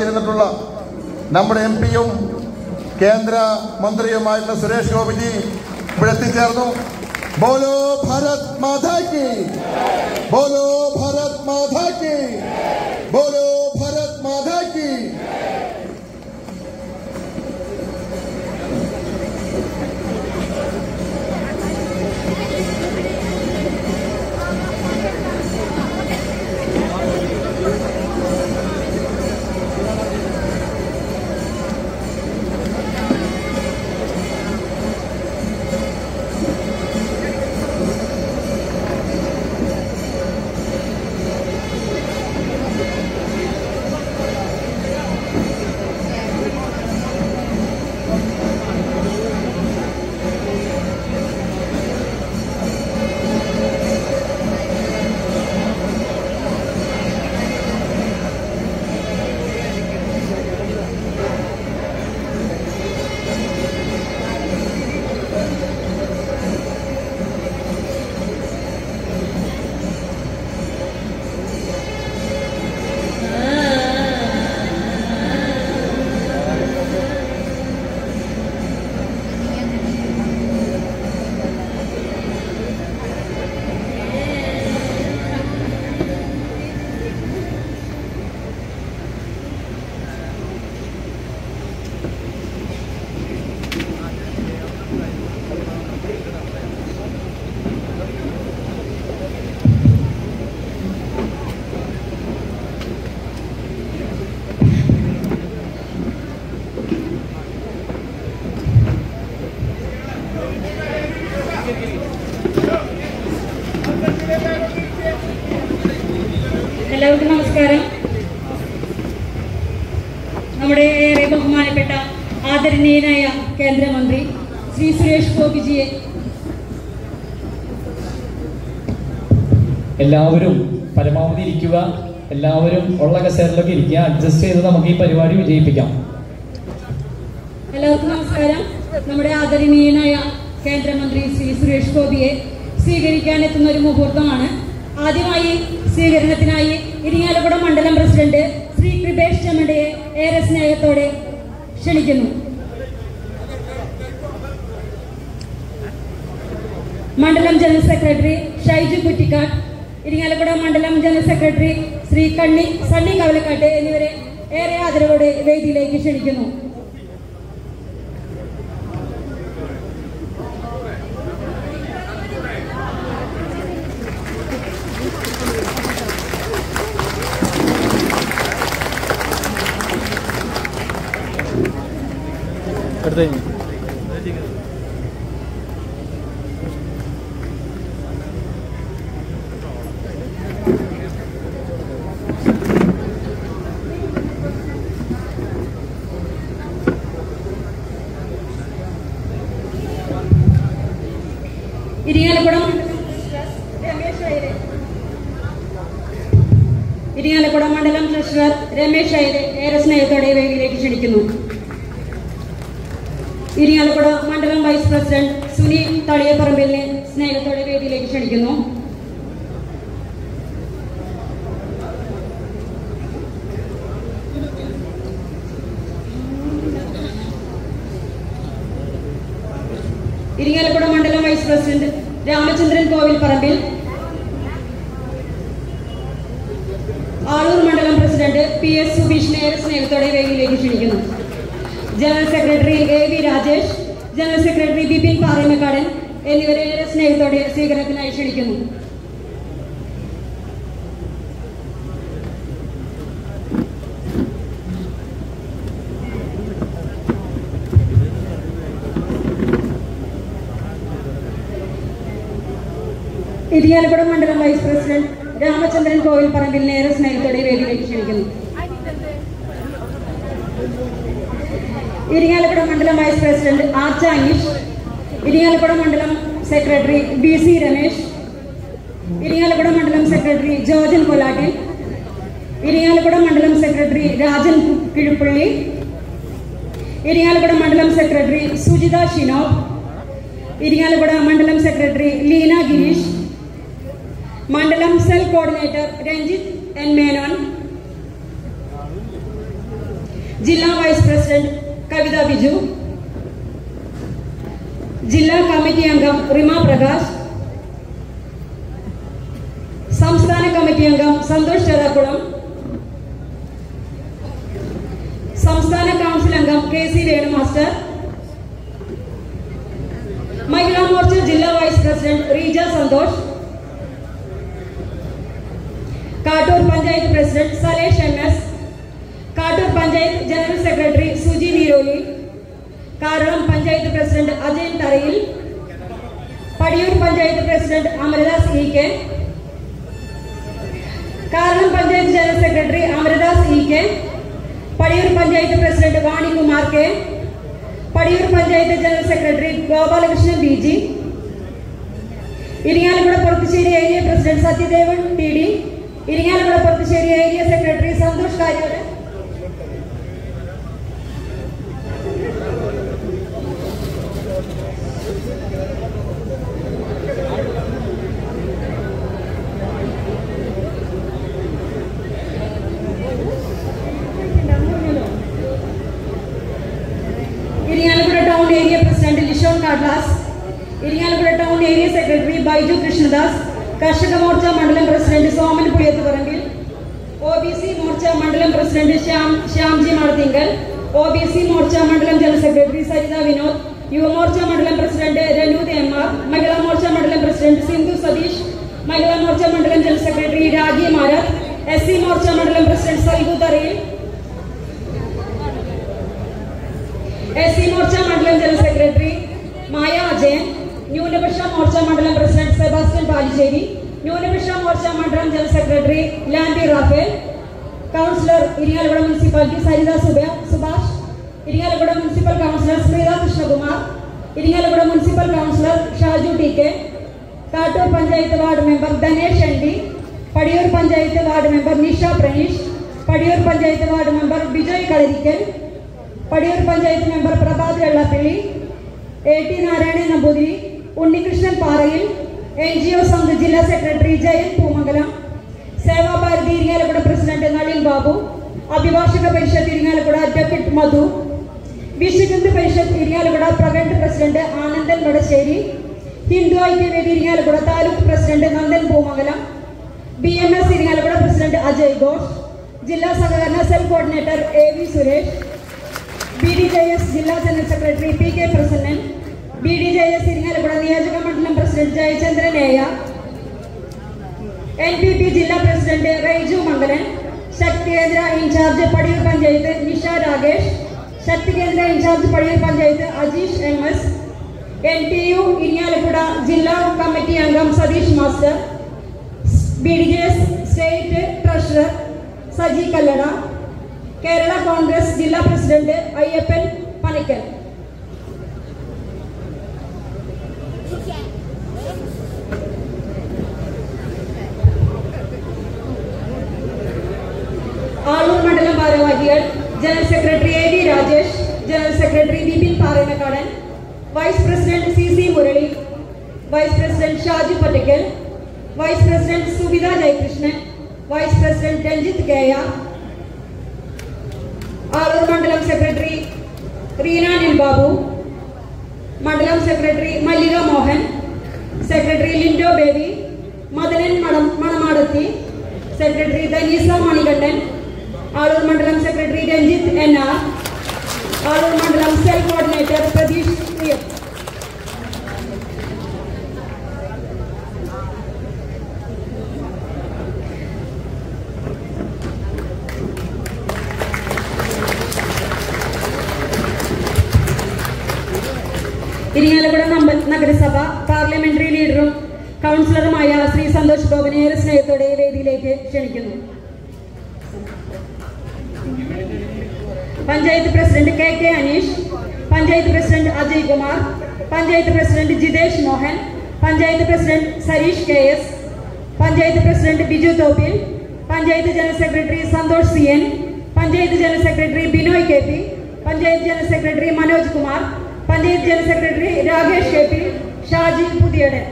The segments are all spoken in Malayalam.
കാത്തിരുന്നിട്ടുള്ള നമ്മുടെ എം പിയും കേന്ദ്ര മന്ത്രിയുമായിട്ടുള്ള സുരേഷ് ഗോപിജി ഇവിടെ എത്തിച്ചേർന്നു ബോലോ ഭാരത് മാതാക്കി ബോലോ ഭാരത് മാതാക്കി ബോലോ ഭാരത് മാതാക്കി എല്ലാവർക്കും നമസ്കാരം നമ്മുടെ ഏറെ ബഹുമാനപ്പെട്ട ആദരണീയനായ കേന്ദ്രമന്ത്രി ശ്രീ സുരേഷ് ഗോപിജിയെ എല്ലാവരും പരമാവധി ഇരിക്കുക എല്ലാവരും ഉള്ള കസേരയിലൊക്കെ ഇരിക്കുക അഡ്ജസ്റ്റ് ചെയ്ത് നമുക്ക് ഈ പരിപാടി വിജയിപ്പിക്കാം എല്ലാവർക്കും നമസ്കാരം നമ്മുടെ ആദരണീയനായ കേന്ദ്രമന്ത്രി ശ്രീ സുരേഷ് ഗോപിയെ സ്വീകരിക്കാൻ എത്തുന്ന ഒരു മുഹൂർത്തമാണ് ആദ്യമായി സ്വീകരണത്തിനായി ഇരിങ്ങാലക്കുട മണ്ഡലം പ്രസിഡന്റ് ശ്രീ കൃപേഷ് ചെമ്മണ്ടയെ ഏറെ സ്നേഹത്തോടെ ക്ഷണിക്കുന്നു മണ്ഡലം ജനറൽ സെക്രട്ടറി ഷൈജു കുറ്റിക്കാട് ഇരിങ്ങാലക്കുട മണ്ഡലം ജനറൽ സെക്രട്ടറി ശ്രീ കണ്ണി സണ്ണി കവലക്കാട്ട് എന്നിവരെ ഏറെ ആദരവോടെ വേദിയിലേക്ക് ക്ഷണിക്കുന്നു ഇരിങ്ങാലക്കുടം രമേശ് അയ്യരെ ഇരിങ്ങാലക്കുട മണ്ഡലം ട്രഷറർ രമേശ് അയ്യരെ ഏറെ സ്നേഹത്തോടെ വേദിയിലേക്ക് ക്ഷണിക്കുന്നു ഇരിങ്ങാലക്കുട മണ്ഡലം വൈസ് പ്രസിഡന്റ് സുനി തളിയപ്പറമ്പിലിനെ സ്നേഹത്തോടെ വേദിയിലേക്ക് ക്ഷണിക്കുന്നു ഇരിങ്ങാലക്കുട മണ്ഡലം വൈസ് പ്രസിഡന്റ് രാമചന്ദ്രൻ കോവിൽ പറമ്പിൽ ആളൂർ മണ്ഡലം പ്രസിഡന്റ് പി എസ് സുബീഷിനെ ഏറെ സ്നേഹത്തോടെ വേദിയിലേക്ക് ക്ഷണിക്കുന്നു general secretary A V Rajesh general secretary Bipin Paramakkadan എന്നിവരെ ഏറെ സ്നേഹത്തോടെ സ്വീകരണത്തിനായി ക്ഷണിക്കുന്നു ഇരിയാലക്കുടം മണ്ഡലം വൈസ് പ്രസിഡന്റ് രാമചന്ദ്രൻ കോവിൽ പറമ്പിലിനെ ഏറെ സ്നേഹത്തോടെ വേദിയിലേക്ക് ക്ഷണിക്കുന്നു ഇരിങ്ങാലക്കുട മണ്ഡലം വൈസ് പ്രസിഡന്റ് ആർച്ച അനീഷ് ഇരിങ്ങാലക്കുട മണ്ഡലം secretary B C Ramesh Irinjalakuda മണ്ഡലം സെക്രട്ടറി ജോർജൻ കൊലാട്ടിൽ ഇരിങ്ങാലക്കുട മണ്ഡലം സെക്രട്ടറി രാജൻ കിഴുപ്പള്ളി ഇരിങ്ങാലക്കുട മണ്ഡലം സെക്രട്ടറി സുജിത ഷിനോ ഇരിങ്ങാലക്കുട മണ്ഡലം സെക്രട്ടറി ലീന ഗിരീഷ് മണ്ഡലം cell coordinator Ranjith N Menon ജില്ലാ വൈസ് പ്രസിഡന്റ് കവിത ബിജു ജില്ലാ കമ്മിറ്റി അംഗം റിമ പ്രകാശ് സംസ്ഥാന കമ്മിറ്റി അംഗം സന്തോഷ് ചെറാക്കുളം സംസ്ഥാന കൗൺസിൽ അംഗം K C Renu master Mahila Morcha ജില്ലാ vice president Reeja Santhosh Kattoor panchayat president Salesh M S Kattoor panchayat general secretary Suji Neeroli Karalam panchayat president Ajayan Tharayil Padiyoor panchayat president Amaradas E K Karalam panchayat general secretary Amaradas E K Padiyoor panchayat president Vanikumar K Padiyoor panchayat general secretary Gopalakrishnan B G Irinjalakuda Purathussery area president Sathyadevan T D Irinjalakuda Purathussery area secretary Santhosh കാര്യവര് Irinjalakuda town area president Lishon Kadlas Irinjalakuda town area secretary Baiju Krishnadas Karshaka Morcha മണ്ഡലം president Soman Puliyathuparambil O B C Morcha മണ്ഡലം president Shyam Shyamji Marthinkal O B C Morcha മണ്ഡലം ജനറൽ സെക്രട്ടറി സരിത വിനോദ് യുവമോർച്ച മണ്ഡലം president Ranood M R Mahila Morcha മണ്ഡലം പ്രസിഡന്റ് സിന്ധു സതീഷ് മഹിളാ മോർച്ച മണ്ഡലം ജനറൽ സെക്രട്ടറി രാജി മാരത് എസ് സി മോർച്ച മണ്ഡലം പ്രസിഡന്റ് സൽഗു തറയിൽ എസ് സി മോർച്ച മണ്ഡലം ജനറൽ സെക്രട്ടറി മായ അജയൻ ന്യൂനപക്ഷ മോർച്ച മണ്ഡലം പ്രസിഡന്റ് സെബാസ്റ്റ്യൻ പാലിശ്ശേരി ന്യൂനപക്ഷ മോർച്ച മണ്ഡലം general secretary Landy Raphael councillor Irinjalakuda municipality Saritha Suba Subhash Irinjalakuda municipal councillor Sreetha Krishnakumar Irinjalakuda municipal councillor Shaju T K Kattoor panchayat ward member Dhanesh N D Padiyoor panchayat ward member Nisha Praneesh Padiyoor panchayat ward member Bijoy Kalarikkal Padiyoor panchayat member Prabhath Vellappally A T Narayanan Namboothiri Unnikrishnan Parayil N G O Sangh ജില്ലാ സെക്രട്ടറി ജയൻ പൂമംഗലം സേവാഭാരതി ഇരിങ്ങാലക്കുട പ്രസിഡന്റ് നളിൻ ബാബു അഭിഭാഷക പരിഷത്ത് ഇരിങ്ങാലക്കുട അഡ്വക്കേറ്റ് മധു വിശ്വഹിന്ദു പരിഷത്ത് ഇരിങ്ങാലക്കുട പ്രകണ്ട് president Anandan Vadassery Hindu Aikyavedi Irinjalakuda taluk president Nandan Poomangalam B M S Irinjalakuda president Ajay Ghosh ജില്ലാ സഹകരണ cell coordinator A V Suresh B D J S ജില്ലാ general secretary P K Prasannan B D J S Irinjalakuda നിയോജക മണ്ഡലം പ്രസിഡന്റ് ജയചന്ദ്രൻ ഏയ എൻ പി പി ജില്ലാ president Raiju Mangalan Shakti Kendra in charge Padiyoor panchayat Nisha Rakesh Shakti Kendra in charge Padiyoor panchayat Ajeesh M S N T U Irinjalakuda ജില്ലാ കമ്മിറ്റി അംഗം Satheesh master B D J S state treasurer Saji Kallada Kerala Congress ജില്ലാ പ്രസിഡന്റ് അയ്യപ്പൻ പണിക്കൽ ആളൂർ മണ്ഡലം ഭാരവാഹികൾ general secretary A V Rajesh general secretary Bipin Parenakkadan vice president C C Murali vice president Shaju Pattakkal vice president Suvitha Jayakrishnan vice president Ranjith കേയ ആളൂർ മണ്ഡലം സെക്രട്ടറി റീന നിൽ ബാബു മണ്ഡലം സെക്രട്ടറി മല്ലിക മോഹൻ സെക്രട്ടറി ലിൻഡോ ബേബി മദനൻ മണം മണമാടത്തി സെക്രട്ടറി ധനീസ മണികണ്ഠൻ ആളൂർ മണ്ഡലം secretary Ranjith N R Aloor മണ്ഡലം സെൽ കോർഡിനേറ്റർ പ്രതീഷ് പ്രിയം ഇരിങ്ങാലക്കുട നമ്പ- നഗരസഭ പാർലമെന്ററി ലീഡറും കൗൺസിലറുമായ ശ്രീ സന്തോഷ് ഗോപനെ ഏറെ സ്നേഹത്തോടെ വേദിയിലേക്ക് ക്ഷണിക്കുന്നു panchayat president K K Aneesh panchayat president Ajay Kumar panchayat president Jitesh Mohan panchayat president Sareesh K S panchayat president Biju Thoppil panchayat general secretary Santhosh C N panchayat general secretary Binoy K P panchayat general secretary Manoj Kumar panchayat general secretary Rakesh K P Shaji Puthiyadan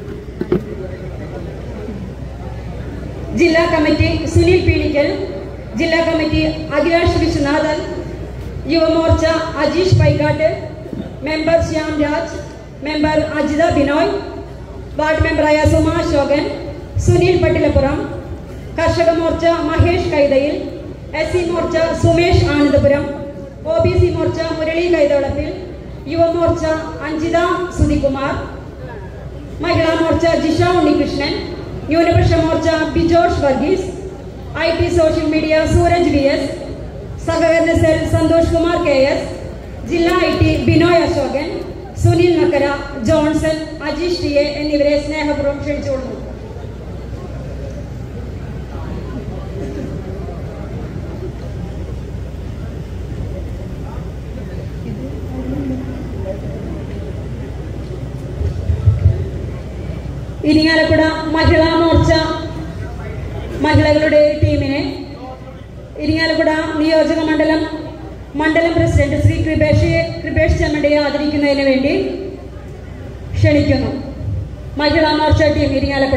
ജില്ലാ കമ്മിറ്റി സുനിൽ പീണിക്കൽ ജില്ലാ committee Akhilash Viswanathan Yuvamorcha Ajeesh Paikkattu member Shyam Raj member Ajitha Binoy ward മെമ്പറായ Suma Asokan Sunil Pattilappuram Karshaka Morcha Mahesh Kaithayil S C Morcha Sumesh Anandapuram O B C Morcha Murali Kaitholappil Yuvamorcha Anjitha Sunikumar Mahila Morcha Jisha Unnikrishnan Nyunapaksha Morcha Bijosh Varghese I T social media Sooraj V S സഹകരണ cell Santhosh Kumar K S ജില്ലാ I T Binoy Asokan Sunil Nakkara Johnson Ajeesh T A എന്നിവരെ സ്നേഹപൂർവ്വം ക്ഷണിച്ചുകൊള്ളുന്നു ഇരിങ്ങാലക്കുട മഹിളാ മോർച്ച മഹിളകളുടെ ടീമിനെ ഇരിങ്ങാലക്കുട നിയോജക മണ്ഡലം മണ്ഡലം പ്രസിഡന്റ് ശ്രീ കൃപേഷ് കൃപേഷ് ചെമ്മണ്ടയെ ആദരിക്കുന്നതിന് വേണ്ടി ക്ഷണിക്കുന്നു മഹിളാ മോർച്ച ടീം ഇരിങ്ങാലക്കുട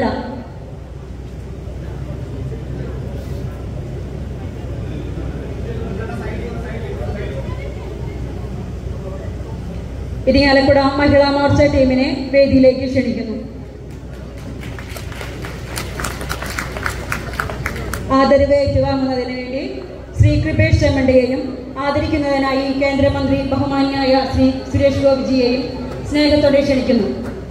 ഇരിങ്ങാലക്കുട മഹിളാ മോർച്ച ടീമിനെ വേദിയിലേക്ക് ക്ഷണിക്കുന്നു ആദരവ് ഏറ്റുവാങ്ങുന്നതിന് വേണ്ടി ശ്രീ കൃപേഷ് ചെമ്മണ്ടയെയും ആദരിക്കുന്നതിനായി കേന്ദ്രമന്ത്രി ബഹുമാന്യായ ശ്രീ സുരേഷ് ഗോപിജിയെയും സ്നേഹത്തോടെ ക്ഷണിക്കുന്നു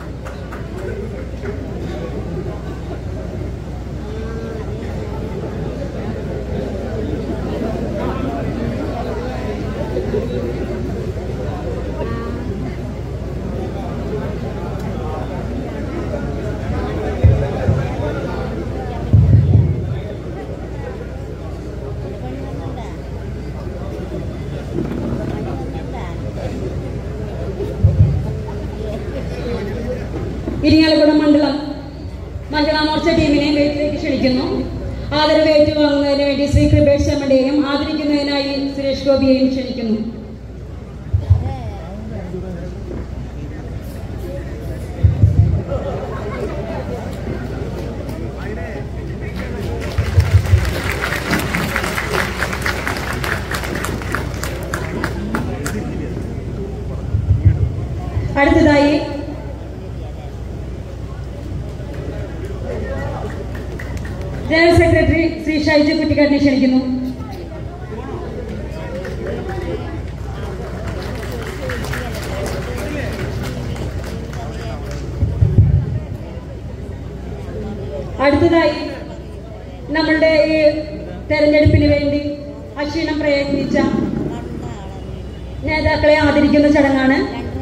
ഇരിങ്ങാലക്കുട മണ്ഡലം മഹിളാ മോർച്ച ടീമിനെ വേദിയിലേക്ക് ക്ഷണിക്കുന്നു ആദരവ് ഏറ്റുവാങ്ങുന്നതിന് വേണ്ടി ശ്രീ കൃപേഷ് ചെമ്മണ്ടയെയും ആദരിക്കുന്നതിനായി സുരേഷ് ഗോപിയെയും ക്ഷണിക്കുന്നു അടുത്തതായി ജനറൽ സെക്രട്ടറി ശ്രീ ഷൈജു കുറ്റിക്കാട്ടിനെ ക്ഷണിക്കുന്നു അടുത്തതായി നമ്മളുടെ ഈ തെരഞ്ഞെടുപ്പിന് വേണ്ടി അക്ഷീണം പ്രയത്നിച്ച നേതാക്കളെ ആദരിക്കുന്ന ചടങ്ങാണ്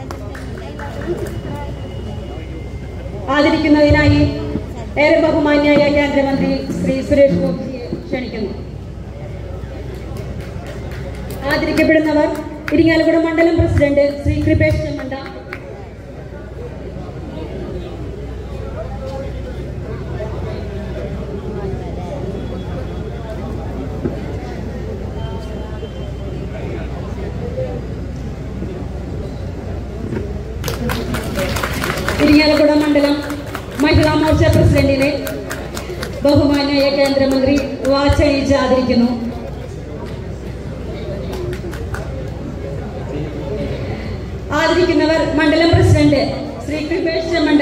ആദരിക്കുന്നതിനായി ഏറെ ബഹുമാന്യായ കേന്ദ്രമന്ത്രി ശ്രീ സുരേഷ് ഗോപിജിയെ ക്ഷണിക്കുന്നു ആദരിക്കപ്പെടുന്നവർ ഇരിങ്ങാലക്കുട മണ്ഡലം പ്രസിഡന്റ് ശ്രീ കൃപേഷ് ചെമ്മണ്ട ഇരിങ്ങാലക്കുട മണ്ഡലം മഹിളാ മോർച്ച പ്രസിഡന്റിനെ ബഹുമാന്യായ കേന്ദ്രമന്ത്രി വാച്ചണിയിച്ച് ആദരിക്കുന്നു ആദരിക്കുന്നവർ മണ്ഡലം പ്രസിഡന്റ് ശ്രീ കൃപേഷ് ചെമ്മണ്ട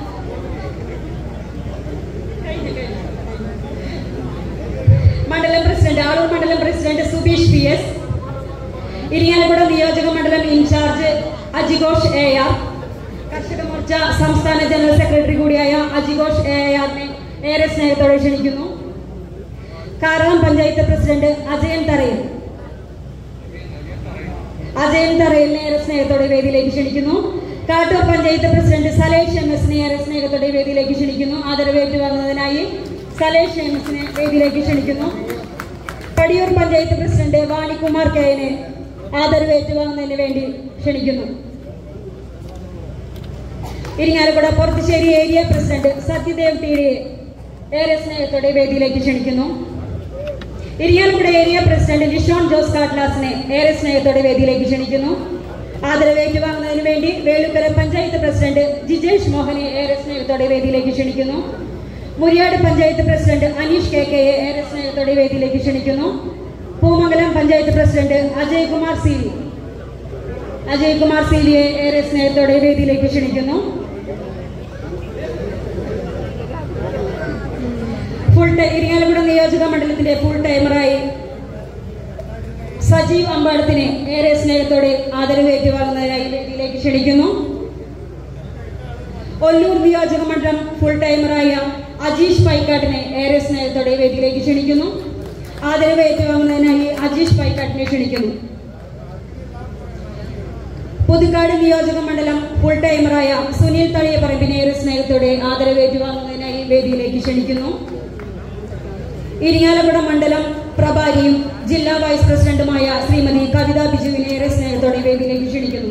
മണ്ഡലം പ്രസിഡന്റ് ആളൂർ മണ്ഡലം president Subeesh P S Irinjalakuda നിയോജക മണ്ഡലം ഇൻചാർജ് അജിഘോഷ് എ ആർ കർഷക മോർച്ച സംസ്ഥാന ജനറൽ സെക്രട്ടറി കൂടിയായ അജിഘോഷ് എ ആറിനെ ഏറെ സ്നേഹത്തോടെ ക്ഷണിക്കുന്നു കാരളം പഞ്ചായത്ത് പ്രസിഡന്റ് അജയൻ തറയിൽ അജയൻ തറയിലിനെ ഏറെ സ്നേഹത്തോടെ വേദിയിലേക്ക് ക്ഷണിക്കുന്നു കാട്ടൂർ പഞ്ചായത്ത് പ്രസിഡന്റ് സലേഷ് എം എസിനെ ഏറെ സ്നേഹത്തോടെ വേദിയിലേക്ക് ക്ഷണിക്കുന്നു ആദരവേറ്റു വാങ്ങുന്നതിനായി സലേഷ് എം എസിനെ വേദിയിലേക്ക് ക്ഷണിക്കുന്നു പടിയൂർ പഞ്ചായത്ത് പ്രസിഡന്റ് വാണികുമാർ കെയനെ ആദരവേറ്റു വാങ്ങുന്നതിന് വേണ്ടി ക്ഷണിക്കുന്നു ഇരിങ്ങാലക്കുട പുറത്തുശ്ശേരി ഏരിയ പ്രസിഡന്റ് സത്യദേവ് ടിഡിയെ ഏറെ സ്നേഹത്തോടെ വേദിയിലേക്ക് ക്ഷണിക്കുന്നു ഇരിങ്ങാലക്കുട ഏരിയ പ്രസിഡന്റ് ലിഷോൺ ജോസ് കാട്ട്ലാസിനെ ഏറെ സ്നേഹത്തോടെ വേദിയിലേക്ക് ക്ഷണിക്കുന്നു ആദരവ് ഏറ്റുവാങ്ങുന്നതിന് വേണ്ടി വേളുക്കര പഞ്ചായത്ത് പ്രസിഡന്റ് ജിജേഷ് മോഹനെ ഏറെ സ്നേഹത്തോടെ വേദിയിലേക്ക് ക്ഷണിക്കുന്നു മുരിയാട് പഞ്ചായത്ത് പ്രസിഡന്റ് അനീഷ് കെ കെയെ ഏറെ സ്നേഹത്തോടെ വേദിയിലേക്ക് ക്ഷണിക്കുന്നു പൂമംഗലം പഞ്ചായത്ത് പ്രസിഡന്റ് അജയ് കുമാർ സീലി അജയ് കുമാർ സീലിയെ ഏറെ സ്നേഹത്തോടെ വേദിയിലേക്ക് ക്ഷണിക്കുന്നു ഫുൾ ടൈ- ഇരിങ്ങാലക്കുട നിയോജക മണ്ഡലത്തിന്റെ ഫുൾ ടൈമറായി സജീവ് അമ്പാടത്തിനെ ഏറെ സ്നേഹത്തോടെ ആദരവ് ഏറ്റുവാങ്ങുന്നതിനായി വേദിയിലേക്ക് ക്ഷണിക്കുന്നു ഒല്ലൂർ നിയോജക മണ്ഡലം ഫുൾ ടൈമറായ അജീഷ് പൈക്കാട്ടിനെ ഏറെ സ്നേഹത്തോടെ വേദിയിലേക്ക് ക്ഷണിക്കുന്നു ആദരവ് ഏറ്റുവാങ്ങുന്നതിനായി അജീഷ് പൈക്കാട്ടിനെ ക്ഷണിക്കുന്നു പുതുക്കാട് നിയോജക മണ്ഡലം ഫുൾ ടൈമറായ സുനിൽ തളിയപ്പറമ്പിനെ ഏറെ സ്നേഹത്തോടെ ആദരവ് ഏറ്റുവാങ്ങുന്നതിനായി വേദിയിലേക്ക് ക്ഷണിക്കുന്നു ഇരിങ്ങാലക്കുട മണ്ഡലം പ്രഭാരിയും ജില്ലാ വൈസ് പ്രസിഡന്റുമായ ശ്രീമതി കവിത ബിജുവിനെ ഏറെ സ്നേഹത്തോടെ വേദിയിലേക്ക് ക്ഷണിക്കുന്നു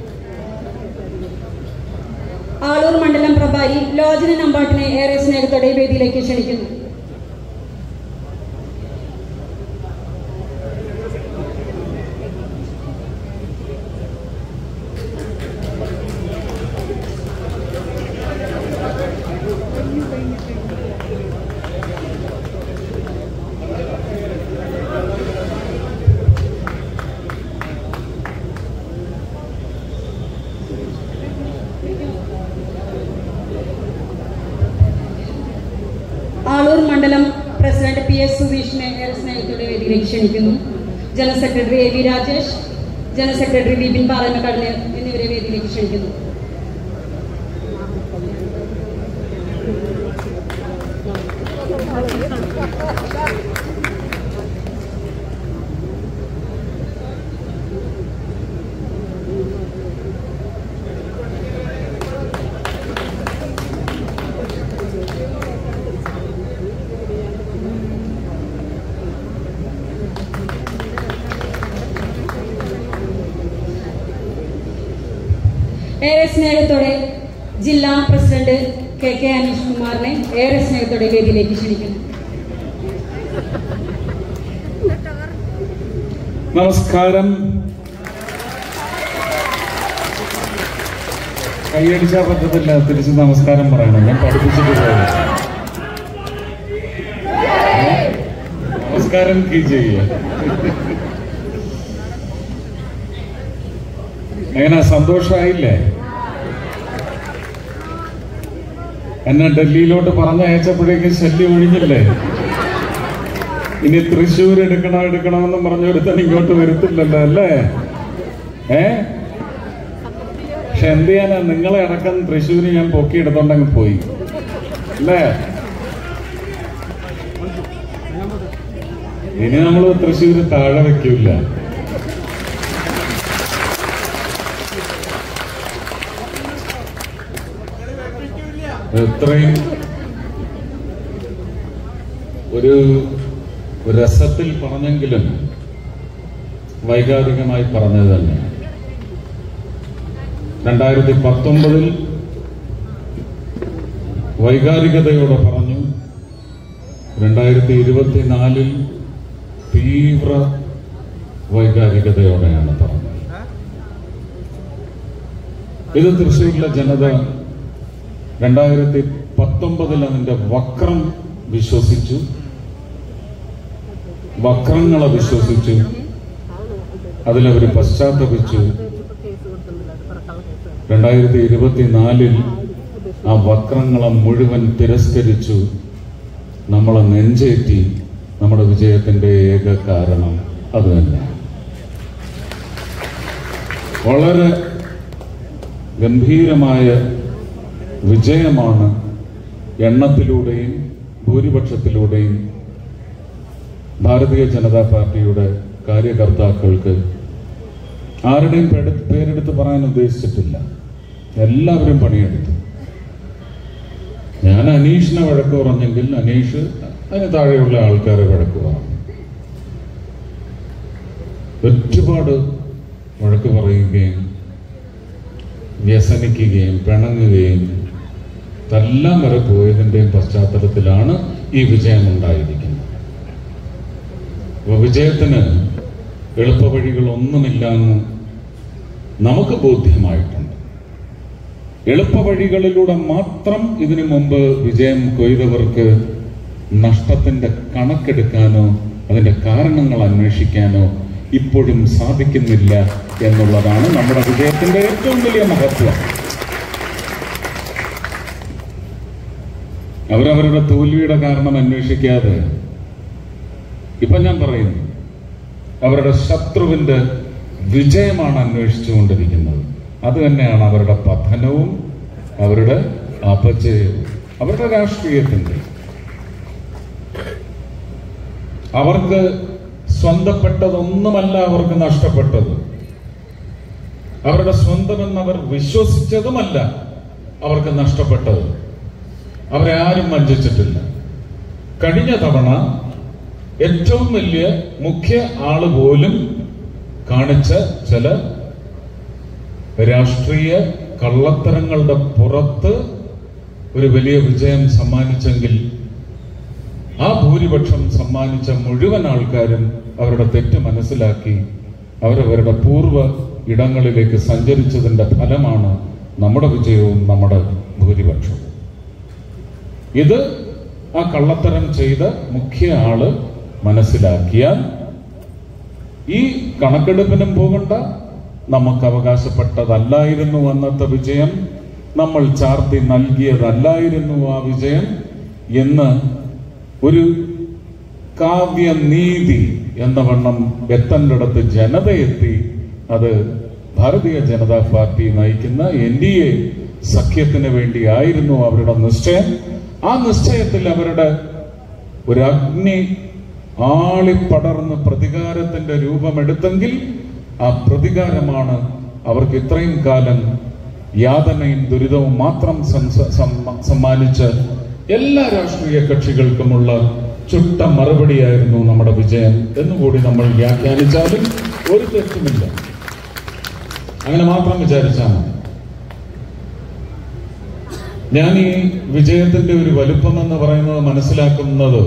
ആളൂർ മണ്ഡലം പ്രഭാരി ലോചന നമ്പാട്ടിനെ ഏറെ സ്നേഹത്തോടെ വേദിയിലേക്ക് ക്ഷണിക്കുന്നു ആളൂർ മണ്ഡലം പ്രസിഡന്റ് പി എസ് സുധീഷിനെ ഏറെ സ്നേഹത്തോടെ വേദിയിലേക്ക് ക്ഷണിക്കുന്നു general secretary A V Rajesh general secretary Vipin പാറമക്കാടിനെ എന്നിവരെ വേദിയിലേക്ക് ക്ഷണിക്കുന്നു ഏറെ സ്നേഹത്തോടെ ജില്ലാ പ്രസിഡന്റ് കെ കെ അനീഷ് കുമാറിനെ ഏറെ സ്നേഹത്തോടെ വേദിയിലേക്ക് ക്ഷണിക്കുന്നു നമസ്കാരം കൈയടിച്ചാൽ പറ്റത്തില്ല തിരിച്ച് നമസ്കാരം പറയണം ഞാൻ പഠിപ്പിച്ചിട്ട് പോയത് ഏ? നമസ്കാരം കീ ചെയ്യ എങ്ങനെ സന്തോഷമായില്ലേ എന്നെ ഡൽഹിയിലോട്ട് പറഞ്ഞയച്ചപ്പോഴേക്കും ശല്യം ഒഴിഞ്ഞില്ലേ ഇനി തൃശ്ശൂർ എടുക്കണം എടുക്കണമെന്നും പറഞ്ഞൊരുത്തൻ ഇങ്ങോട്ട് വരുത്തില്ലല്ലോ അല്ലേ ഏ പക്ഷെ എന്ത് ചെയ്യാനാ നിങ്ങളെ അടക്കം തൃശ്ശൂര് ഞാൻ പൊക്കിയെടുത്തോണ്ടങ്ങ് പോയി അല്ലേ ഇനി നമ്മൾ തൃശ്ശൂര് താഴെ വെക്കൂല എത്രയും ഒരു രസത്തിൽ പറഞ്ഞെങ്കിലും വൈകാരികമായി പറഞ്ഞത് തന്നെ രണ്ടായിരത്തി പത്തൊമ്പതിൽ വൈകാരികതയോടെ പറഞ്ഞു രണ്ടായിരത്തി ഇരുപത്തിനാലിൽ തീവ്ര വൈകാരികതയോടെയാണ് പറഞ്ഞത് ഇത് തൃശ്ശൂരിലെ ജനത രണ്ടായിരത്തി പത്തൊമ്പതിൽ അതിന്റെ വക്രം വിശ്വസിച്ചു വക്രങ്ങളെ വിശ്വസിച്ചു അതിലവർ പശ്ചാത്തപിച്ചു രണ്ടായിരത്തി ഇരുപത്തിനാലിൽ ആ വക്രങ്ങളെ മുഴുവൻ തിരസ്കരിച്ചു നമ്മളെ നെഞ്ചേറ്റി നമ്മുടെ വിജയത്തിന്റെ ഏക കാരണം അത് തന്നെ വളരെ ഗംഭീരമായ വിജയമാണ് എണ്ണത്തിലൂടെയും ഭൂരിപക്ഷത്തിലൂടെയും ഭാരതീയ ജനതാ പാർട്ടിയുടെ കാര്യകർത്താക്കൾക്ക് ആരുടെയും പേര്- പേരെടുത്ത് പറയാൻ ഉദ്ദേശിച്ചിട്ടില്ല എല്ലാവരും പണിയെടുത്തു ഞാൻ അനീഷിനെ വഴക്ക് പറഞ്ഞെങ്കിൽ അനീഷ് അതിന് താഴെയുള്ള ആൾക്കാരെ വഴക്ക് പറഞ്ഞു ഒരുപാട് വഴക്ക് പറയുകയും വ്യസനിക്കുകയും പിണങ്ങുകയും ഇതെല്ലാം വരെ പോയതിന്റെയും പശ്ചാത്തലത്തിലാണ് ഈ വിജയം ഉണ്ടായിരിക്കുന്നത് അപ്പൊ വിജയത്തിന് എളുപ്പവഴികളൊന്നുമില്ല എന്ന് നമുക്ക് ബോധ്യമായിട്ടുണ്ട് എളുപ്പവഴികളിലൂടെ മാത്രം ഇതിനു മുമ്പ് വിജയം കൊയ്തവർക്ക് നഷ്ടത്തിന്റെ കണക്കെടുക്കാനോ അതിന്റെ കാരണങ്ങൾ അന്വേഷിക്കാനോ ഇപ്പോഴും സാധിക്കുന്നില്ല എന്നുള്ളതാണ് നമ്മുടെ വിജയത്തിന്റെ ഏറ്റവും വലിയ മഹത്വം അവരവരുടെ തോൽവിയുടെ കാരണം അന്വേഷിക്കാതെ ഇപ്പൊ ഞാൻ പറയുന്നു അവരുടെ ശത്രുവിന്റെ വിജയമാണ് അന്വേഷിച്ചുകൊണ്ടിരിക്കുന്നത് അത് തന്നെയാണ് അവരുടെ പതനവും അവരുടെ അപജയവും അവരുടെ രാഷ്ട്രീയത്തിന്റെ അവർക്ക് സ്വന്തപ്പെട്ടതൊന്നുമല്ല അവർക്ക് നഷ്ടപ്പെട്ടത് അവരുടെ സ്വന്തമെന്ന് അവർ വിശ്വസിച്ചതുമല്ല അവർക്ക് നഷ്ടപ്പെട്ടത് അവരെ ആരും വഞ്ചിച്ചിട്ടില്ല കഴിഞ്ഞ തവണ ഏറ്റവും വലിയ മുഖ്യ ആള് പോലും കാണിച്ച ചില രാഷ്ട്രീയ കള്ളത്തരങ്ങളുടെ പുറത്ത് ഒരു വലിയ വിജയം സമ്മാനിച്ചെങ്കിൽ ആ ഭൂരിപക്ഷം സമ്മാനിച്ച മുഴുവൻ ആൾക്കാരും അവരുടെ തെറ്റ് മനസ്സിലാക്കി അവരവരുടെ പൂർവ്വ ഇടങ്ങളിലേക്ക് സഞ്ചരിച്ചതിന്റെ ഫലമാണ് നമ്മുടെ വിജയവും നമ്മുടെ ഭൂരിപക്ഷവും ഇത് ആ കള്ളത്തരം ചെയ്ത മുഖ്യ ആള് മനസ്സിലാക്കിയാൽ ഈ കണക്കെടുപ്പിനും പോകണ്ട നമുക്ക് അവകാശപ്പെട്ടതല്ലായിരുന്നു അന്നത്തെ വിജയം നമ്മൾ ചാർത്തി നൽകിയതല്ലായിരുന്നു ആ വിജയം എന്ന് ഒരു കാവ്യനീതി എന്ന വണ്ണം എത്തേണ്ടിടത്ത് ജനതയെത്തി അത് ഭാരതീയ ജനതാ പാർട്ടി നയിക്കുന്ന എൻ ഡി എ സഖ്യത്തിന് വേണ്ടിയായിരുന്നു അവരുടെ നിശ്ചയം ആ നിശ്ചയത്തിൽ അവരുടെ ഒരു അഗ്നി ആളിപ്പടർന്ന് പ്രതികാരത്തിന്റെ രൂപമെടുത്തെങ്കിൽ ആ പ്രതികാരമാണ് അവർക്ക് ഇത്രയും കാലം യാതനയും ദുരിതവും മാത്രം സംസ- സമ്മ- സമ്മാനിച്ച് എല്ലാ രാഷ്ട്രീയ കക്ഷികൾക്കുമുള്ള ചുട്ട മറുപടിയായിരുന്നു നമ്മുടെ വിജയം എന്നുകൂടി നമ്മൾ വ്യാഖ്യാനിച്ചാലും ഒരു തെറ്റുമില്ല അങ്ങനെ മാത്രം വിചാരിച്ചാൽ മതി ഞാൻ ഈ വിജയത്തിന്റെ ഒരു വലുപ്പം എന്ന് പറയുന്നത് മനസ്സിലാക്കുന്നത്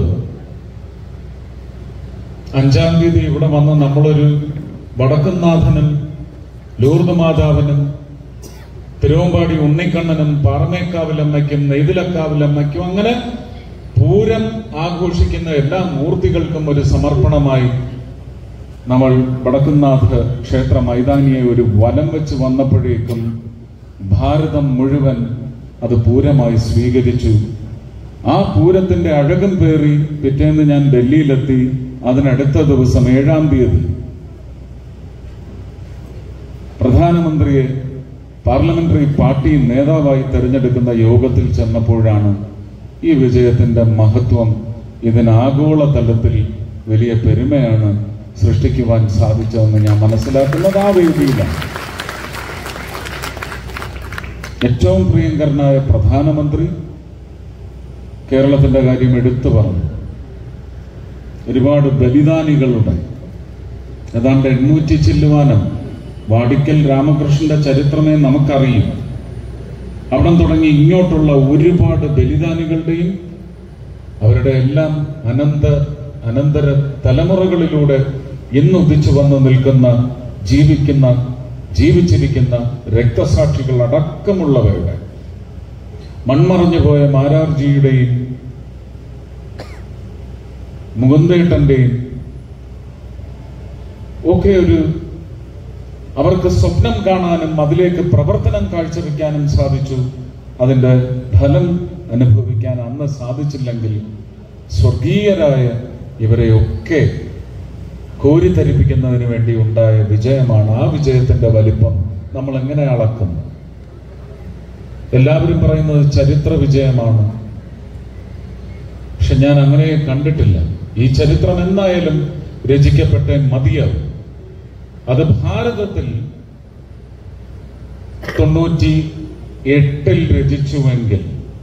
അഞ്ചാം തീയതി ഇവിടെ വന്ന് നമ്മളൊരു വടക്കുംനാഥനും ലൂർദ് മാതാവിനും തിരുവമ്പാടി ഉണ്ണിക്കണ്ണനും പാറമേക്കാവിലമ്മയ്ക്കും നെയ്തിലക്കാവിലമ്മയ്ക്കും അങ്ങനെ പൂരം ആഘോഷിക്കുന്ന എല്ലാ മൂർത്തികൾക്കും ഒരു സമർപ്പണമായി നമ്മൾ വടക്കുംനാഥ് ക്ഷേത്ര മൈതാനിയെ ഒരു വലം വെച്ച് വന്നപ്പോഴേക്കും ഭാരതം മുഴുവൻ അത് പൂരമായി സ്വീകരിച്ചു ആ പൂരത്തിന്റെ അഴകും പേറി പിറ്റേന്ന് ഞാൻ ഡൽഹിയിലെത്തി അതിനടുത്ത ദിവസം ഏഴാം തീയതി പ്രധാനമന്ത്രിയെ പാർലമെന്ററി പാർട്ടി നേതാവായി തെരഞ്ഞെടുക്കുന്ന യോഗത്തിൽ ചെന്നപ്പോഴാണ് ഈ വിജയത്തിന്റെ മഹത്വം ഇതിന് ആഗോള തലത്തിൽ വലിയ പെരുമയാണ് സൃഷ്ടിക്കുവാൻ സാധിച്ചതെന്ന് ഞാൻ മനസ്സിലാക്കുന്നത് ആ വേദിയിലാണ് ഏറ്റവും പ്രിയങ്കരനായ പ്രധാനമന്ത്രി കേരളത്തിന്റെ കാര്യം എടുത്തു പറഞ്ഞു ഒരുപാട് ബലിദാനികളുടെ ഏതാണ്ട് എണ്ണൂറ്റി ചില്ലുവാനം വാടിക്കൽ രാമകൃഷ്ണന്റെ ചരിത്രമേ നമുക്കറിയും അവിടെ തുടങ്ങി ഇങ്ങോട്ടുള്ള ഒരുപാട് ബലിദാനികളുടെയും അവരുടെ എല്ലാം അനന്ത അനന്തര തലമുറകളിലൂടെ ഇന്ന് ഉദിച്ചു വന്ന് നിൽക്കുന്ന ജീവിക്കുന്ന ജീവിച്ചിരിക്കുന്ന രക്തസാക്ഷികൾ അടക്കമുള്ളവരുടെ മൺമറഞ്ഞു പോയ മാരാർജിയുടെയും മുകുന്ദേട്ടന്റെയും ഒക്കെ ഒരു അവർക്ക് സ്വപ്നം കാണാനും അതിലേക്ക് പ്രവർത്തനം കാഴ്ചവെക്കാനും സാധിച്ചു അതിന്റെ ഫലം അനുഭവിക്കാൻ അന്ന് സാധിച്ചില്ലെങ്കിൽ സ്വർഗീയരായ ഇവരെയൊക്കെ കോരിത്തരിപ്പിക്കുന്നതിന് വേണ്ടി ഉണ്ടായ വിജയമാണ് ആ വിജയത്തിന്റെ വലിപ്പം നമ്മൾ എങ്ങനെ അളക്കും എല്ലാവരും പറയുന്നത് ചരിത്ര വിജയമാണ് പക്ഷെ ഞാൻ അങ്ങനെ കണ്ടിട്ടില്ല ഈ ചരിത്രം എന്തായാലും രചിക്കപ്പെട്ടേ മതിയാവും അത് ഭാരതത്തിൽ തൊണ്ണൂറ്റി എട്ടിൽ രചിച്ചുവെങ്കിൽ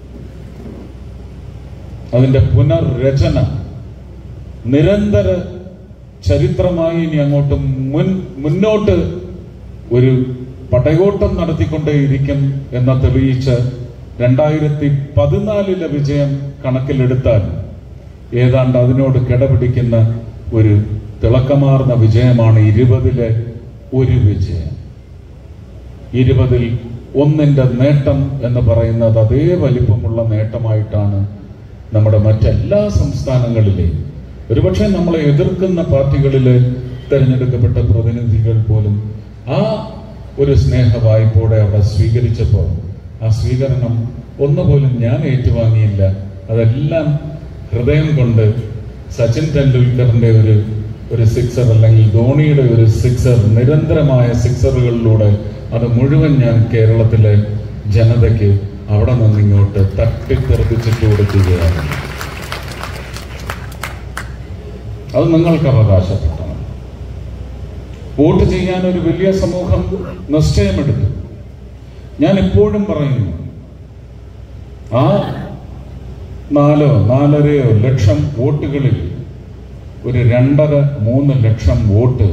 അതിന്റെ പുനർരചന നിരന്തര ചരിത്രമായി ഇനി അങ്ങോട്ട് മുൻ മുന്നോട്ട് ഒരു പടയോട്ടം നടത്തിക്കൊണ്ടേയിരിക്കും എന്ന് തെളിയിച്ച് രണ്ടായിരത്തി പതിനാലിലെ വിജയം കണക്കിലെടുത്താൽ ഏതാണ്ട് അതിനോട് കിടപിടിക്കുന്ന ഒരു തിളക്കമാർന്ന വിജയമാണ് ഇരുപതിലെ ഒരു വിജയം ഇരുപതിൽ ഒന്നിന്റെ നേട്ടം എന്ന് പറയുന്നത് അതേ വലിപ്പമുള്ള നേട്ടമായിട്ടാണ് നമ്മുടെ മറ്റെല്ലാ സംസ്ഥാനങ്ങളിലെയും ഒരുപക്ഷെ നമ്മളെ എതിർക്കുന്ന പാർട്ടികളിലെ തെരഞ്ഞെടുക്കപ്പെട്ട പ്രതിനിധികൾ പോലും ആ ഒരു സ്നേഹ വായ്പോടെ അവിടെ സ്വീകരിച്ചപ്പോൾ ആ സ്വീകരണം ഒന്നുപോലും ഞാൻ ഏറ്റുവാങ്ങിയില്ല അതെല്ലാം ഹൃദയം കൊണ്ട് സച്ചിൻ ടെണ്ടുൽക്കറിന്റെ ഒരു ഒരു സിക്സർ അല്ലെങ്കിൽ ധോണിയുടെ ഒരു സിക്സർ നിരന്തരമായ സിക്സറുകളിലൂടെ അത് മുഴുവൻ ഞാൻ കേരളത്തിലെ ജനതയ്ക്ക് അവിടെ നിന്ന് ഇങ്ങോട്ട് തട്ടിത്തെറിപ്പിച്ചിട്ട് കൊടുക്കുകയാണ് അത് നിങ്ങൾക്ക് അവകാശപ്പെട്ടതാണ് വോട്ട് ചെയ്യാൻ ഒരു വലിയ സമൂഹം നിശ്ചയമെടുത്തു ഞാൻ എപ്പോഴും പറയുന്നു ആ നാലോ നാലരയോ ലക്ഷം വോട്ടുകളിൽ ഒരു രണ്ടര മൂന്ന് ലക്ഷം വോട്ട്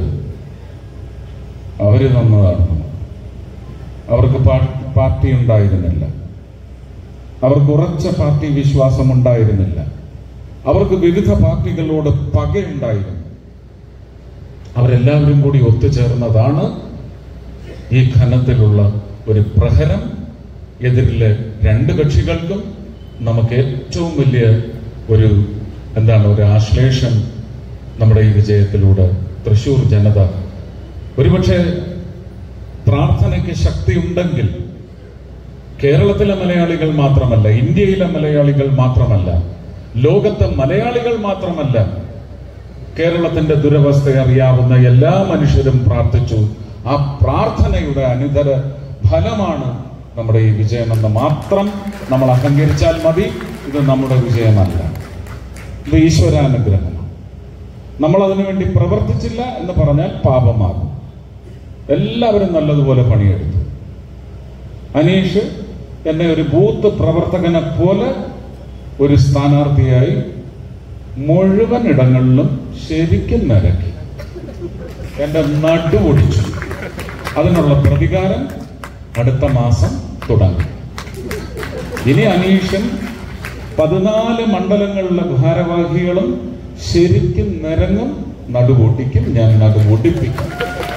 അവര് തന്നതാണ് അവർക്ക് പാ- പാർട്ടി ഉണ്ടായിരുന്നില്ല അവർക്ക് ഉറച്ച പാർട്ടി വിശ്വാസം ഉണ്ടായിരുന്നില്ല അവർക്ക് വിവിധ പാർട്ടികളോട് പകയുണ്ടായിരുന്നു അവരെല്ലാവരും കൂടി ഒത്തുചേർന്നതാണ് ഈ ഘനത്തിലുള്ള ഒരു പ്രഹരം എതിരിലെ രണ്ട് കക്ഷികൾക്കും നമുക്ക് ഏറ്റവും വലിയ ഒരു എന്താണ് ഒരു ആശ്ലേഷം നമ്മുടെ ഈ വിജയത്തിലൂടെ തൃശൂർ ജനത ഒരുപക്ഷെ പ്രാർത്ഥനയ്ക്ക് ശക്തിയുണ്ടെങ്കിൽ കേരളത്തിലെ മലയാളികൾ മാത്രമല്ല ഇന്ത്യയിലെ മലയാളികൾ മാത്രമല്ല ലോകത്തെ മലയാളികൾ മാത്രമല്ല കേരളത്തിന്റെ ദുരവസ്ഥ അറിയാവുന്ന എല്ലാ മനുഷ്യരും പ്രാർത്ഥിച്ചു ആ പ്രാർത്ഥനയുടെ അനുതര ഫലമാണ് നമ്മുടെ ഈ വിജയമെന്ന് മാത്രം നമ്മൾ അഹങ്കരിച്ചാൽ മതി ഇത് നമ്മുടെ വിജയമല്ല ഇത് ഈശ്വരാനുഗ്രഹമാണ് നമ്മൾ അതിനുവേണ്ടി പ്രവർത്തിച്ചില്ല എന്ന് പറഞ്ഞാൽ പാപമാകും എല്ലാവരും നല്ലതുപോലെ പണിയെടുത്തു അനീഷ് എന്നെ ഒരു ബൂത്ത് പ്രവർത്തകനെ പോലെ ഒരു സ്ഥാനാർത്ഥിയായി മുഴുവൻ ഇടങ്ങളിലും ശരിക്കും നിരക്കി എന്റെ നടു ഒടിച്ചു അതിനുള്ള പ്രതികാരം അടുത്ത മാസം തുടങ്ങും ഇനി അനീഷൻ പതിനാല് മണ്ഡലങ്ങളിലെ ഭാരവാഹികളും ശരിക്കും നിരങ്ങും നടുവൊട്ടിക്കും ഞാൻ നടുവൊടിപ്പിക്കും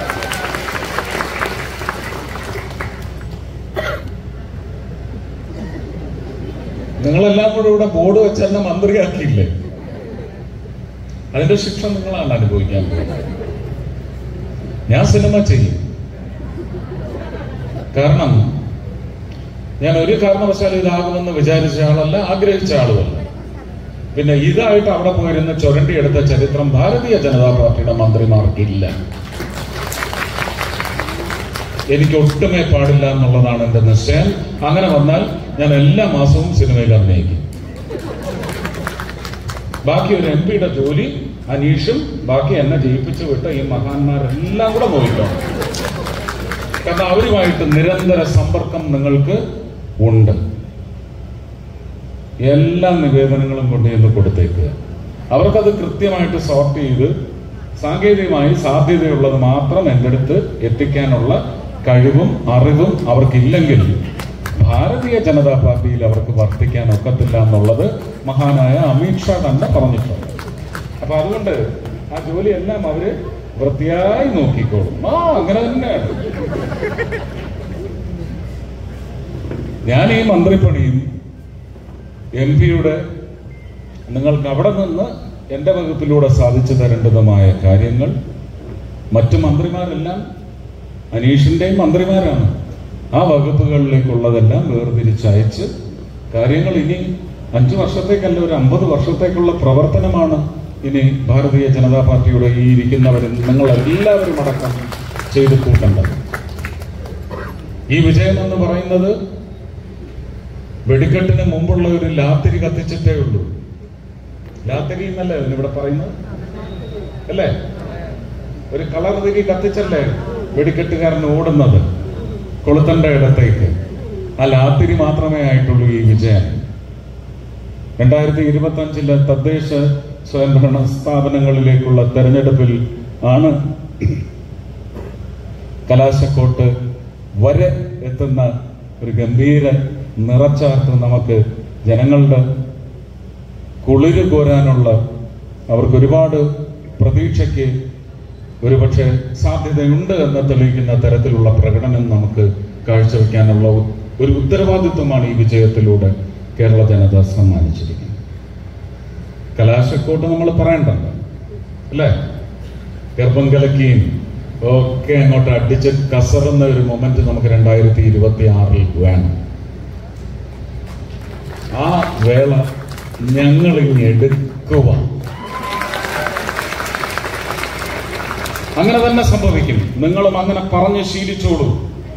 നിങ്ങളെല്ലാം കൂടെ ഇവിടെ ബോർഡ് വെച്ച് എന്നെ മന്ത്രിയാക്കിയില്ലേ അതിന്റെ ശിക്ഷ നിങ്ങളാണ് അനുഭവിക്കാൻ പോകുന്നത് ഞാൻ സിനിമ ചെയ്യും കാരണം ഞാൻ ഒരു കാരണവശാലും ഇതാകുമെന്ന് വിചാരിച്ച ആളല്ല ആഗ്രഹിച്ച ആളുമല്ല പിന്നെ ഇതായിട്ട് അവിടെ പോയിരുന്ന് ചുരണ്ടിയെടുത്ത ചരിത്രം ഭാരതീയ ജനതാ പാർട്ടിയുടെ മന്ത്രിമാർക്കില്ല എനിക്ക് ഒട്ടുമേ പാടില്ല എന്നുള്ളതാണ് എന്റെ നിശ്ചയം അങ്ങനെ വന്നാൽ ഞാൻ എല്ലാ മാസവും സിനിമയിൽ അഭിനയിക്കും ബാക്കി ഒരു എം പിയുടെ ജോലി അനീഷും ബാക്കി എന്നെ ജയിപ്പിച്ചു വിട്ട ഈ മഹാന്മാരെല്ലാം കൂടെ നോക്കിക്കോണം കാരണം അവരുമായിട്ട് നിരന്തര സമ്പർക്കം നിങ്ങൾക്ക് ഉണ്ട് എല്ലാ നിവേദനങ്ങളും കൊണ്ട് ചെന്ന് കൊടുത്തേക്കുക അവർക്കത് കൃത്യമായിട്ട് സോർട്ട് ചെയ്ത് സാങ്കേതികമായി സാധ്യതയുള്ളത് മാത്രം എൻ്റെ അടുത്ത് എത്തിക്കാനുള്ള കഴിവും അറിവും അവർക്കില്ലെങ്കിൽ ഭാരതീയ ജനതാ പാർട്ടിയിൽ അവർക്ക് വർത്തിക്കാൻ ഒക്കത്തില്ല എന്നുള്ളത് മഹാനായ അമിത് ഷാ തന്നെ പറഞ്ഞിട്ടുണ്ട് അപ്പൊ അതുകൊണ്ട് ആ ജോലിയെല്ലാം അവര് വൃത്തിയായി നോക്കിക്കോളും ആ അങ്ങനെ തന്നെയാണ് ഞാൻ ഈ മന്ത്രിപ്പണിയും എം പിയുടെ നിങ്ങൾക്ക് അവിടെ നിന്ന് എന്റെ വകുപ്പിലൂടെ സാധിച്ചു തരേണ്ടതുമായ കാര്യങ്ങൾ മറ്റു മന്ത്രിമാരെല്ലാം അനീഷിന്റെയും മന്ത്രിമാരാണ് ആ വകുപ്പുകളിലേക്കുള്ളതെല്ലാം വേർതിരിച്ചയച്ച് കാര്യങ്ങൾ ഇനി അഞ്ചു വർഷത്തേക്കല്ല ഒരു അമ്പത് വർഷത്തേക്കുള്ള പ്രവർത്തനമാണ് ഇനി ഭാരതീയ ജനതാ പാർട്ടിയുടെ ഈ ഇരിക്കുന്നവരും നിങ്ങൾ എല്ലാവരും അടക്കം ചെയ്തു കൂട്ടേണ്ടത് ഈ വിജയം എന്ന് പറയുന്നത് വെടിക്കെട്ടിന് മുമ്പുള്ള ഒരു ലാത്തിരി കത്തിച്ചിട്ടേ ഉള്ളൂ ലാത്തിരി എന്നല്ലേ ഇവിടെ പറയുന്നത് അല്ലേ ഒരു കളർ തിരി കത്തിച്ചല്ലേ വെടിക്കെട്ടുകാരൻ ഓടുന്നത് കൊളുത്തണ്ട ഇടത്തേക്ക് ആ ലാത്തിരി മാത്രമേ ആയിട്ടുള്ളൂ ഈ വിജയം രണ്ടായിരത്തി ഇരുപത്തി അഞ്ചിലെ തദ്ദേശ സ്വയംഭരണ സ്ഥാപനങ്ങളിലേക്കുള്ള തെരഞ്ഞെടുപ്പിൽ ആണ് കലാശക്കോട്ട് വരെ എത്തുന്ന ഒരു ഗംഭീര നിറച്ചാർത്ത് നമുക്ക് ജനങ്ങളുടെ കുളിര് കോരാനുള്ള അവർക്ക് ഒരുപാട് പ്രതീക്ഷയ്ക്ക് ഒരുപക്ഷെ സാധ്യതയുണ്ട് എന്ന് തെളിയിക്കുന്ന തരത്തിലുള്ള പ്രകടനം നമുക്ക് കാഴ്ചവെക്കാനുള്ള ഉ- ഒരു ഉത്തരവാദിത്വമാണ് ഈ വിജയത്തിലൂടെ കേരള ജനത സമ്മാനിച്ചിരിക്കുന്നത് കലാശക്കോട്ട് നമ്മൾ പറയണ്ടല്ലോ അല്ലേ ഗർഭം കലക്കിയും ഒക്കെ അങ്ങോട്ട് അടിച്ച് കസറുന്ന ഒരു മൊമെന്റ് നമുക്ക് രണ്ടായിരത്തി ഇരുപത്തി ആറിൽ വേണം ആ വേള ഞങ്ങൾ ഇനി എടുക്കുക അങ്ങനെ തന്നെ സംഭവിക്കും നിങ്ങളും അങ്ങനെ പറഞ്ഞ് ശീലിച്ചോളൂ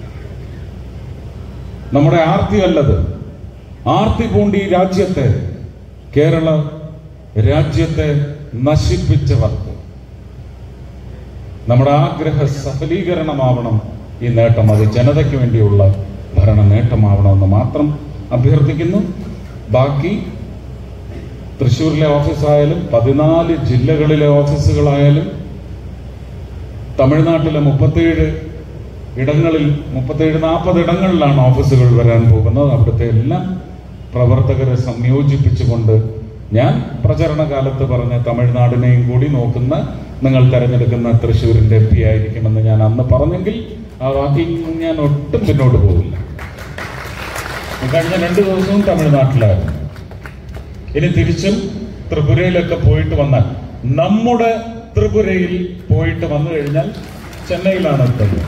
നമ്മുടെ ആർത്തിയല്ലത് ആർത്തി പൂണ്ടി ഈ രാജ്യത്തെ കേരള രാജ്യത്തെ നശിപ്പിച്ചവർക്ക് നമ്മുടെ ആഗ്രഹ സഫലീകരണമാവണം ഈ നേട്ടം അത് ജനതയ്ക്ക് വേണ്ടിയുള്ള ഭരണ നേട്ടമാവണമെന്ന് മാത്രം അഭ്യർത്ഥിക്കുന്നു ബാക്കി തൃശ്ശൂരിലെ ഓഫീസായാലും പതിനാല് ജില്ലകളിലെ ഓഫീസുകളായാലും തമിഴ്നാട്ടിലെ മുപ്പത്തേഴ് ഇടങ്ങളിൽ മുപ്പത്തേഴ് നാൽപ്പത് ഇടങ്ങളിലാണ് ഓഫീസുകൾ വരാൻ പോകുന്നത് അവിടുത്തെ എല്ലാം പ്രവർത്തകരെ സംയോജിപ്പിച്ചുകൊണ്ട് ഞാൻ പ്രചരണ കാലത്ത് പറഞ്ഞ തമിഴ്നാടിനെയും കൂടി നോക്കുന്ന നിങ്ങൾ തെരഞ്ഞെടുക്കുന്ന തൃശ്ശൂരിന്റെ എം പി ആയിരിക്കുമെന്ന് ഞാൻ അന്ന് പറഞ്ഞെങ്കിൽ ആ വാക്കിൽ നിന്ന് ഞാൻ ഒട്ടും പിന്നോട്ട് പോകില്ല കഴിഞ്ഞ രണ്ടു ദിവസവും തമിഴ്നാട്ടിലായിരുന്നു ഇനി തിരിച്ചും ത്രിപുരയിലൊക്കെ പോയിട്ട് വന്നാൽ നമ്മുടെ ത്രിപുരയിൽ പോയിട്ട് വന്നു കഴിഞ്ഞാൽ ചെന്നൈയിലാണ് എത്തുന്നത്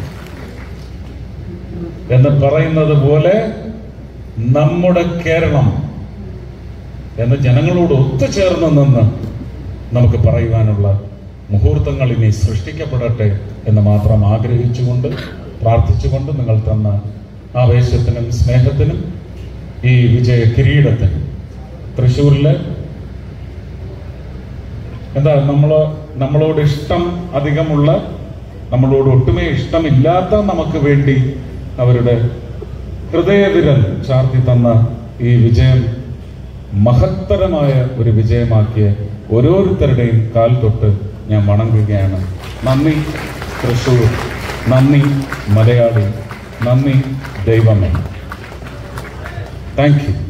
എന്ന് പറയുന്നത് പോലെ നമ്മുടെ കേരളം എന്ന് ജനങ്ങളോട് ഒത്തുചേർന്ന് നിന്ന് നമുക്ക് പറയുവാനുള്ള മുഹൂർത്തങ്ങൾ ഇനി സൃഷ്ടിക്കപ്പെടട്ടെ എന്ന് മാത്രം ആഗ്രഹിച്ചുകൊണ്ട് പ്രാർത്ഥിച്ചുകൊണ്ട് നിങ്ങൾ തന്ന ആവേശത്തിനും സ്നേഹത്തിനും ഈ വിജയ കിരീടത്തിനും തൃശ്ശൂരിലെ എന്താ നമ്മള് നമ്മളോട് ഇഷ്ടം അധികമുള്ള നമ്മളോട് ഒട്ടുമേ ഇഷ്ടമില്ലാത്ത നമുക്ക് വേണ്ടി അവരുടെ ഹൃദയവിരൽ ചാർത്തി തന്ന ഈ വിജയം മഹത്തരമായ ഒരു വിജയമാക്കിയ ഓരോരുത്തരുടെയും കാൽ തൊട്ട് ഞാൻ വണങ്ങുകയാണ് നന്ദി തൃശൂർ നന്ദി മലയാളി നന്ദി ദൈവമേ താങ്ക് യു